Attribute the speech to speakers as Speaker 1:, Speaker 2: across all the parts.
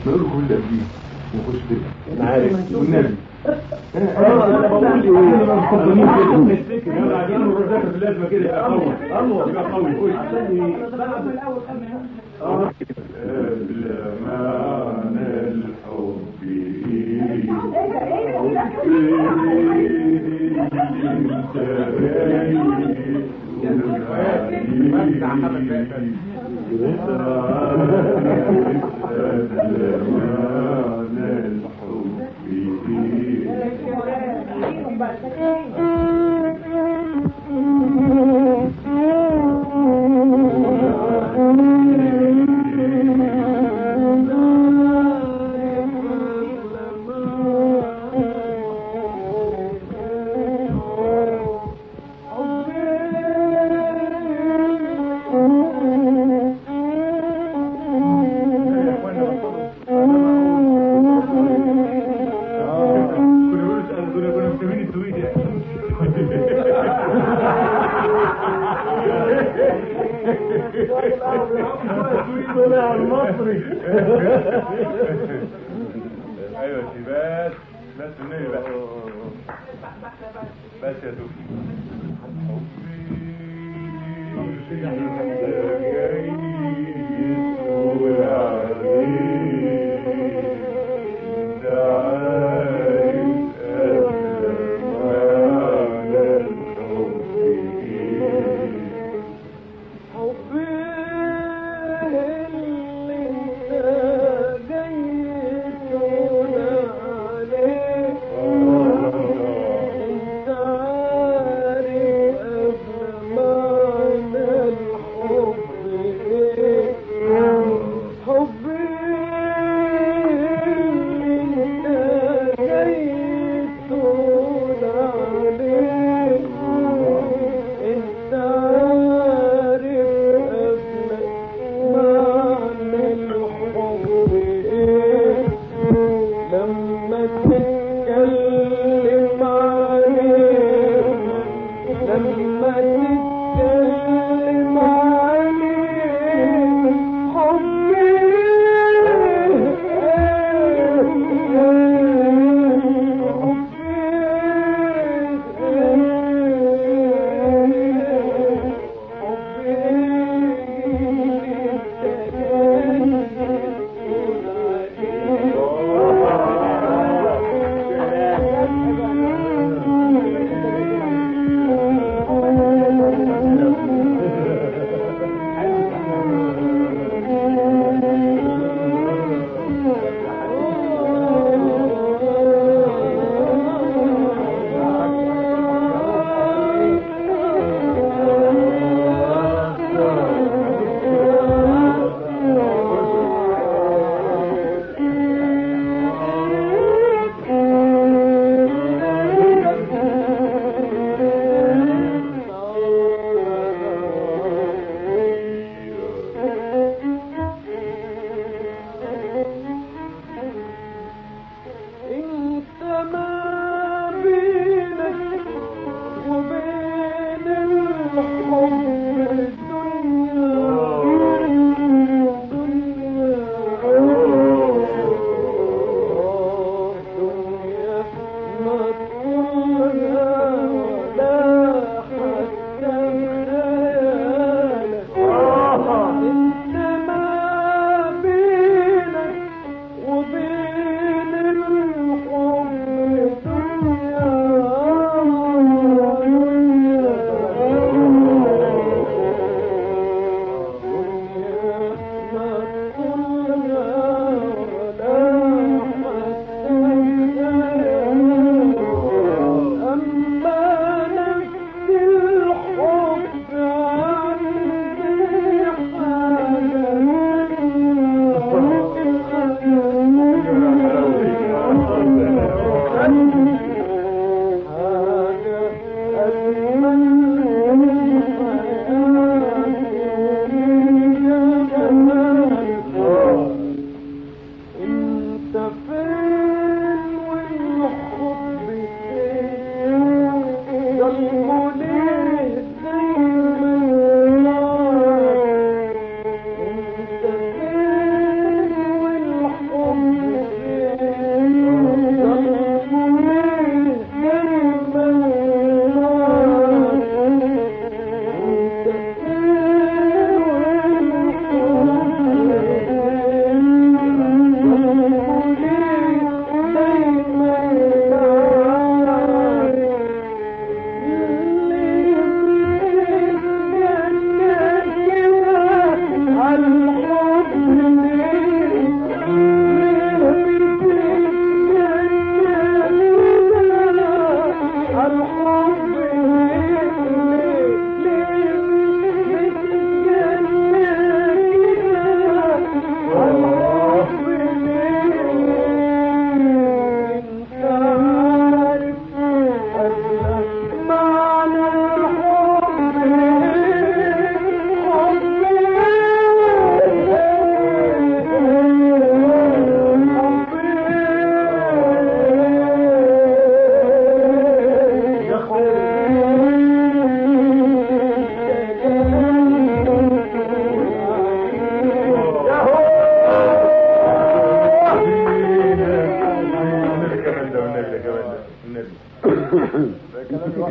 Speaker 1: نقول كل اللي قبليه ونخش كده
Speaker 2: انا عارف
Speaker 1: والنبي
Speaker 2: اه انا بقول ايه احنا مخططين كده نفتكر يلا عايزين نروح ذاكر في اللازمه كده يبقى قوي قوي يبقى قوي خش
Speaker 3: من الاول خلنا
Speaker 2: اه
Speaker 1: أبلمان الحب
Speaker 2: طلع المصري
Speaker 1: ايوه سي بس بس النبي بس بس يا توفي
Speaker 4: انت عارف قبل معنى الحب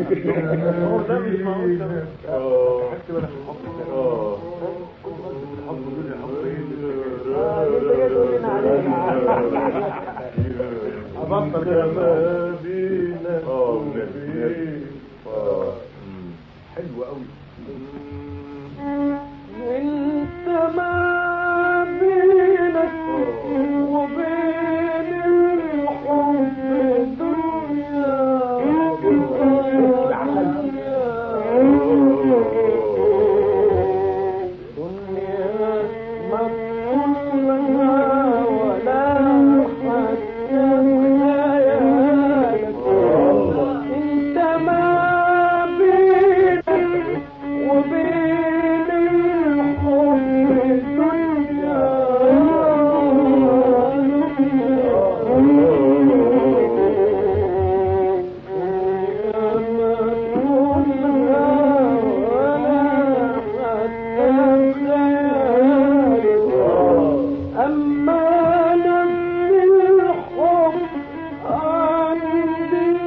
Speaker 1: هو ده مش معقول ده. اه اه
Speaker 2: أبطل
Speaker 1: كما بينا اه ونبي اه مم. حلو قوي
Speaker 4: انت ما بينك وبين الحب دنيا دنيا ما كلها ولا حتى خيالك انت ما بينك وبين الحب دنيا أما نفس الحب عندي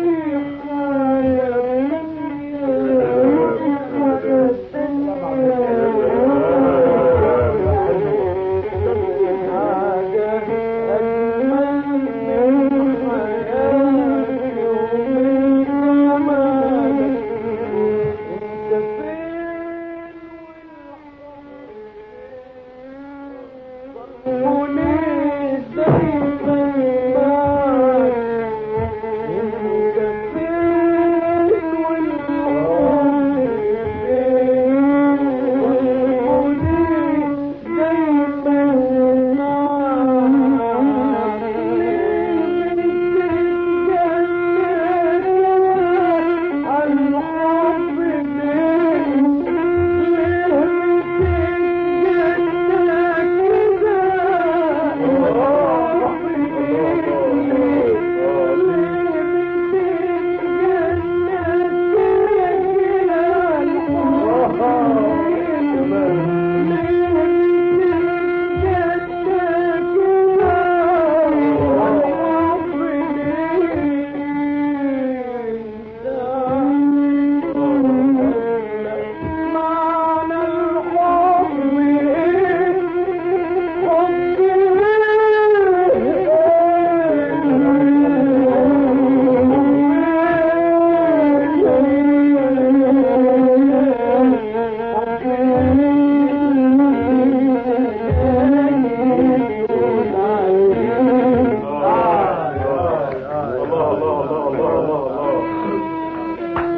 Speaker 1: الله الله الله الله الله الله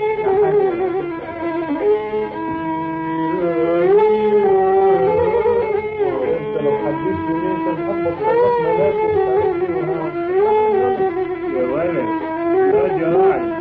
Speaker 2: انت لو حددت ان انت محمد خلصنا لكن
Speaker 1: يا ولد يا جراعي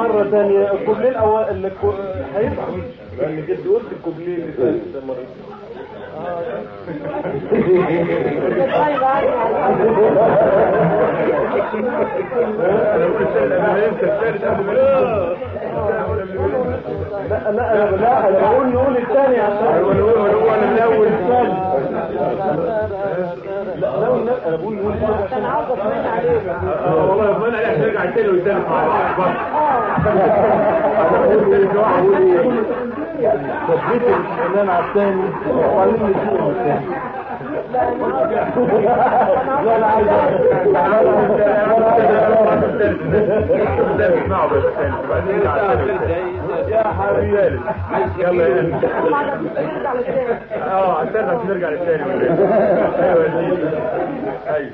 Speaker 1: مرة تانية الكوبليه الأول اللي كو- هيبقى لأن جد قلت الكوبليه اللي فات ده مرة
Speaker 2: انا بقول السنه الاولانيه انت الثالث قبل ما
Speaker 1: لا لا انا لا انا بقول نقول الثاني عشان
Speaker 2: هو هو هو انا الاول
Speaker 1: الثاني لا لا والنبي انا بقول نقول الثاني عشان
Speaker 4: عاوز اطمن عليك
Speaker 2: اه والله يضمن عليك ترجع الثاني والثالث مع بعض برضه
Speaker 1: تثبيت الفنان على الثاني وبعدين نشوف الثاني لا لا عايز
Speaker 2: يا حبيبي يلا يا اه استنى عشان نرجع للثاني ايوه ايوه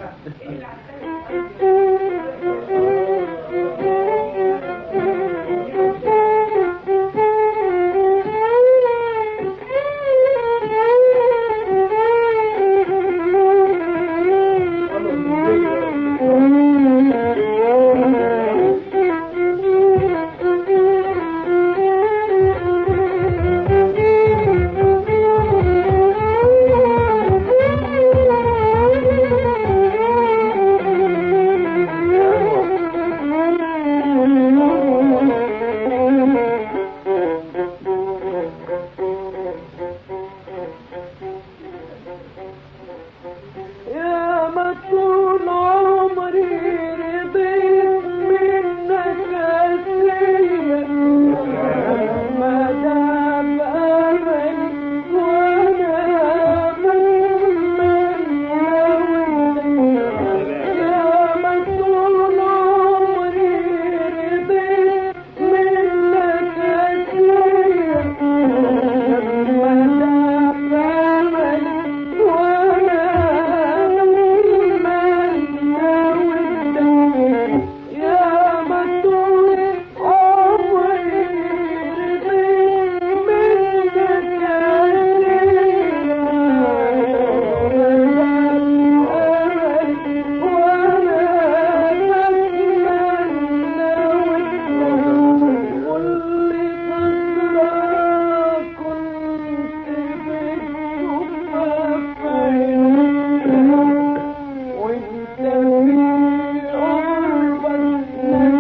Speaker 4: يا ما طول عمري رضيت منك أسير ما دام أمل وأنا مؤمن يا ما طول عمري رضيت منك أسير ما دام أمل وأنا يا مطول عمري منك وانت في قربك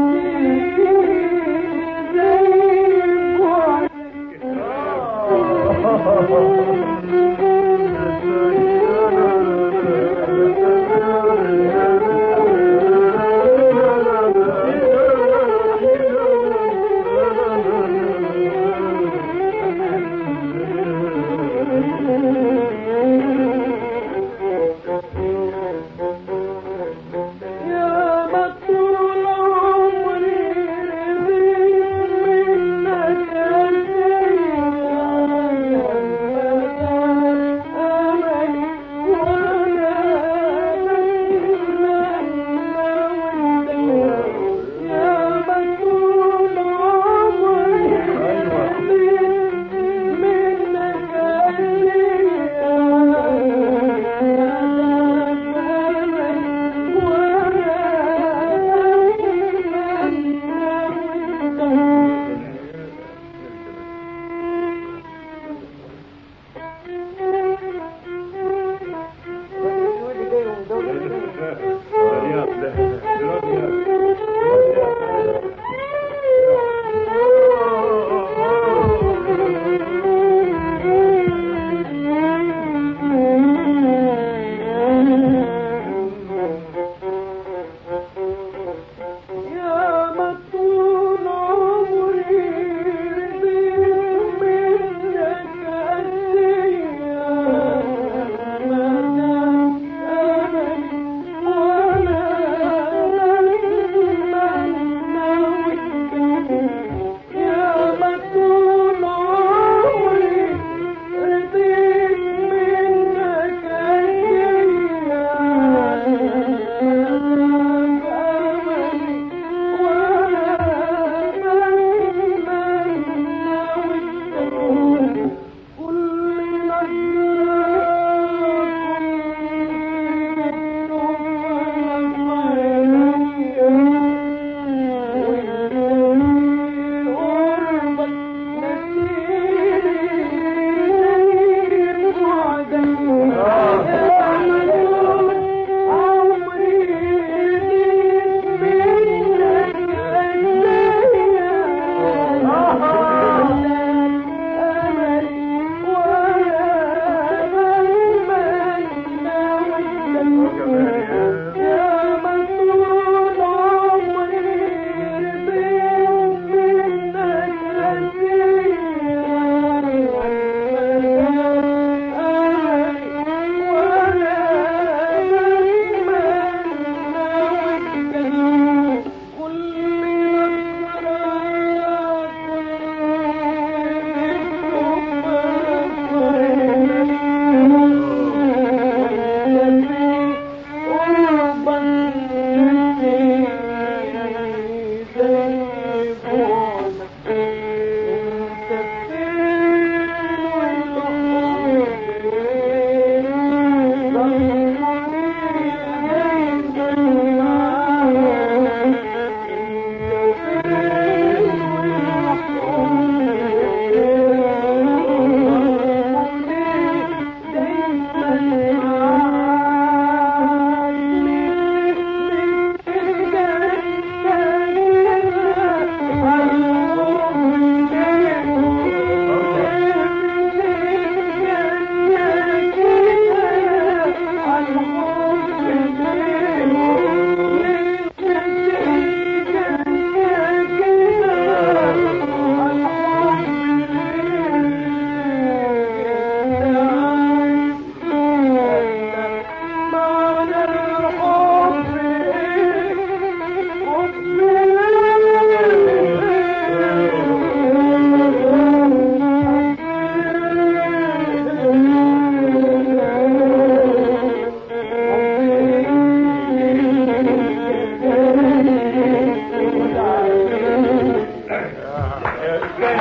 Speaker 4: يا مطول عمري رضيت منك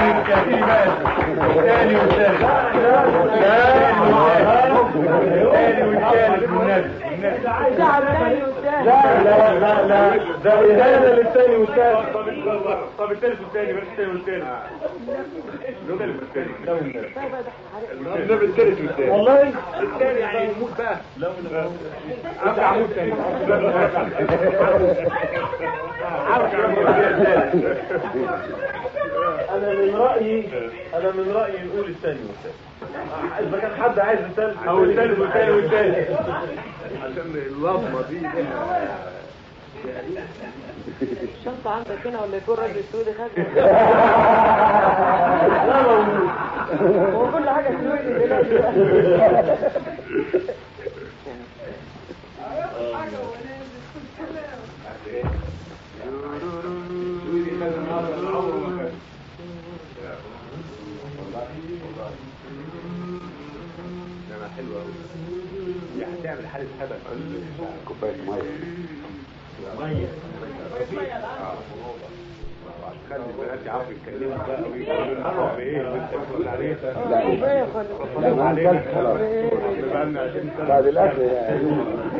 Speaker 2: كاتبي بقى الثاني والثالث الثاني والثالث والنبي
Speaker 4: بتاع الثاني والثالث
Speaker 1: لا لا لا لا ده إهانة للثاني والثالث
Speaker 2: طب طب الثالث والثاني بس الثاني والثالث الثالث والثاني النبي الثالث والثاني
Speaker 1: والله
Speaker 2: الثاني يعني يموت بقى ارجع عمود ثاني ارجع عمود ثاني
Speaker 1: أنا من رأيي أنا من رأيي نقول الثاني والثالث إذا كان حد عايز الثالث
Speaker 2: او الثالث والثاني والثالث عشان اللطمه دي
Speaker 4: الشنطة عندك هنا ولا يكون راجل سعودي خد
Speaker 1: لا موجود
Speaker 4: هو كل حاجة سعودي دلوقتي
Speaker 2: انما حلوه قوي يعني تعمل حاله هدف
Speaker 5: كوبايه ميه
Speaker 2: ميه خلي البنات يعرفوا يتكلموا بقى ويقولوا لنا بايه اللي انت بتقول عليه
Speaker 5: لا
Speaker 4: كفاية خالص
Speaker 5: لا ما عندك خلاص
Speaker 2: بقالنا 20 سنه
Speaker 5: بعد الاكل يعني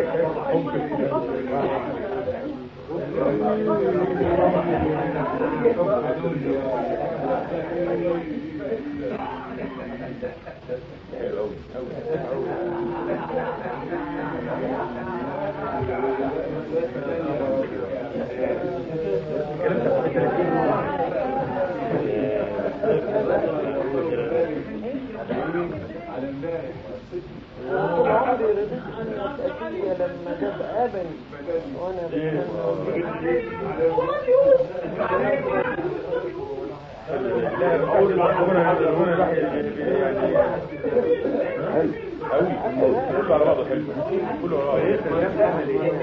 Speaker 4: طول عمري رضيت عن الأساسية لما جاب أبن وأنا
Speaker 2: لا اقول ربنا هذا ربنا الواحد يعني قوي كله على بعضه حلو كله على بعضه ايه الكلام ده عمل ايه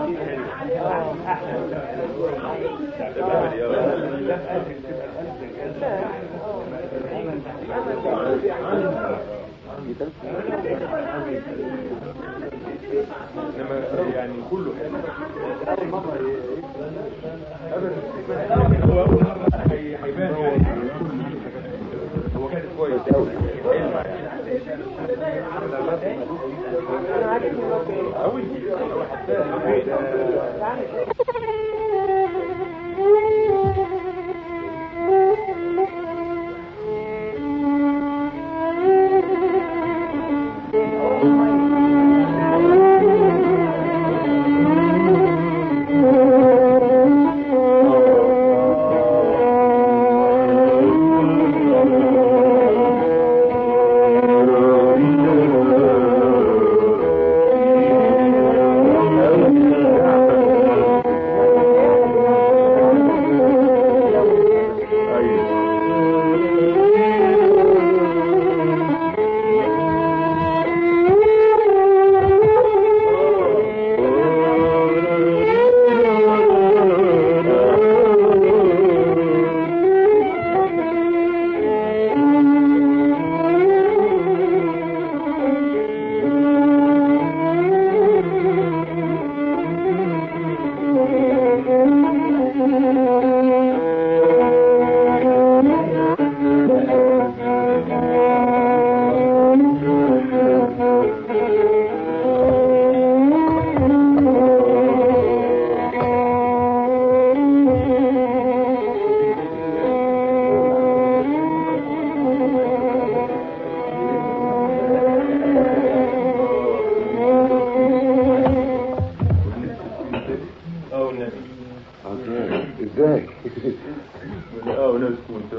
Speaker 2: انما يعني كله حلو اول مره ابدا هو اول مره هي- هيبان يعني هو كان كويس قوي
Speaker 4: أنا عاجبني الوقت
Speaker 2: قوي اه والنبي
Speaker 5: ازاي
Speaker 2: اه وناس كنت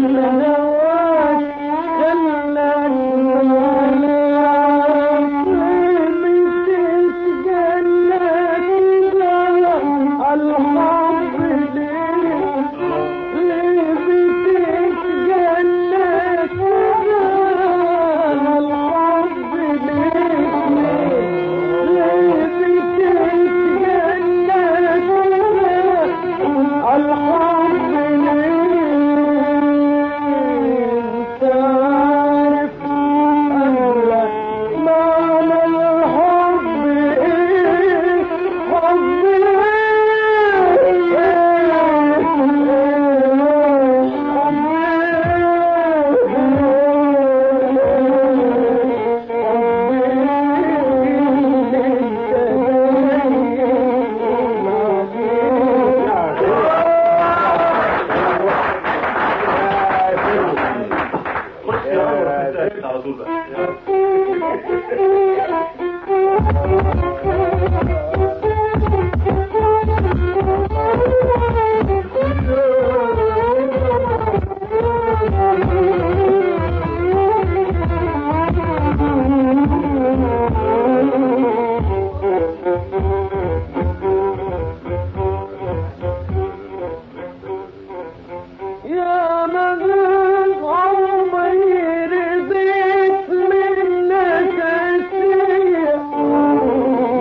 Speaker 2: خش يا عمر انت على طول بقى
Speaker 4: يا مجنون عمري رضيت منك أسير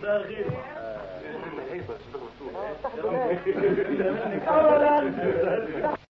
Speaker 1: بقى غير
Speaker 4: اولا